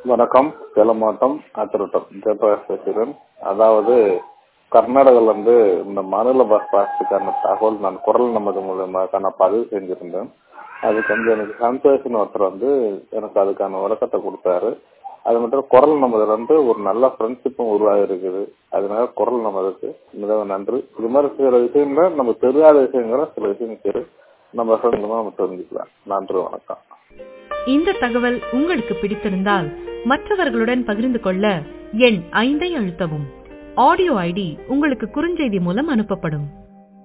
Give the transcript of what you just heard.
வணக்கம் சேலம் மாவட்டம் ஆத்திரோட்டம் ஜெயபிரகாஷ் பேசுகிறேன் அதாவது கர்நாடகாவில் வந்து இந்த மாநில பஸ் பாஸுக்கான தகவல் நான் குரல் நமது மூலியமாக நான் பதிவு செஞ்சிருந்தேன் அதுக்கு வந்து எனக்கு சந்தோஷன் ஒருத்தர் வந்து எனக்கு அதுக்கான விளக்கத்தை கொடுத்தாரு அது மட்டும் குரல் நமதுல வந்து ஒரு நல்ல ஃப்ரெண்ட்ஷிப்பும் உருவாகி இருக்குது அதனால குரல் நமதுக்கு மிகவும் நன்றி இது மாதிரி சில விஷயங்கள நம்ம தெரியாத விஷயங்கள சில விஷயம் தெரியும் நம்ம ஃப்ரெண்ட் நம்ம தெரிஞ்சுக்கலாம் நன்றி வணக்கம் இந்த தகவல் உங்களுக்கு பிடித்திருந்தால் மற்றவர்களுடன் பகிர்ந்து கொள்ள எண் ஐந்தை அழுத்தவும் ஆடியோ ஐடி உங்களுக்கு குறுஞ்செய்தி மூலம் அனுப்பப்படும்